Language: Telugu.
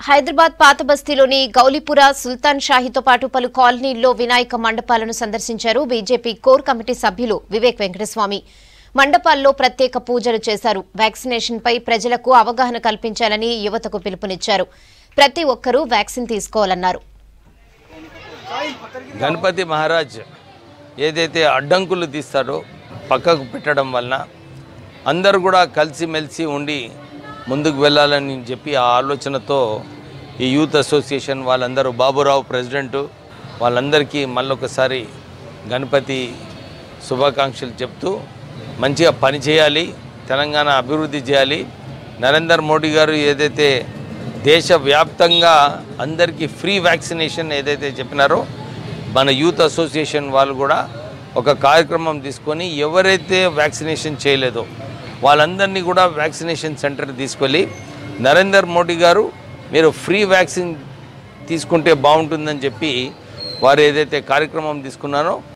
హైదరాబాద్ పాత బస్తీలోని గౌలీపుర సుల్తాన్ షాహీతో పాటు పలు కాలనీల్లో వినాయక మండపాలను సందర్శించారు బీజేపీ కోర్ కమిటీ సభ్యులు వివేక్ వెంకటస్వామి మండపాల్లో ప్రత్యేక పూజలు చేశారు వ్యాక్సినేషన్ పై ప్రజలకు అవగాహన కల్పించాలని యువతకు పిలుపునిచ్చారు ప్రతి ఒక్కరూ వ్యాక్సిన్ తీసుకోవాలన్నారు గణపతి మహారాజ్ ఏదైతే అడ్డంకులు తీస్తారో పక్కకు పెట్టడం వలన అందరూ కూడా కలిసిమెలిసి ఉండి ముందుకు వెళ్ళాలని చెప్పి ఆ ఆలోచనతో ఈ యూత్ అసోసియేషన్ వాళ్ళందరూ బాబురావు ప్రెసిడెంటు వాళ్ళందరికీ మళ్ళొకసారి గణపతి శుభాకాంక్షలు చెప్తూ మంచిగా పనిచేయాలి తెలంగాణ అభివృద్ధి చేయాలి నరేందర్ మోడీ గారు ఏదైతే దేశవ్యాప్తంగా అందరికీ ఫ్రీ వ్యాక్సినేషన్ ఏదైతే చెప్పినారో మన యూత్ అసోసియేషన్ వాళ్ళు కూడా ఒక కార్యక్రమం తీసుకొని ఎవరైతే వ్యాక్సినేషన్ చేయలేదో వాళ్ళందరినీ కూడా వ్యాక్సినేషన్ సెంటర్ తీసుకెళ్ళి నరేందర్ మోడీ గారు మీరు ఫ్రీ వ్యాక్సిన్ తీసుకుంటే బాగుంటుందని చెప్పి వారు ఏదైతే కార్యక్రమం తీసుకున్నారో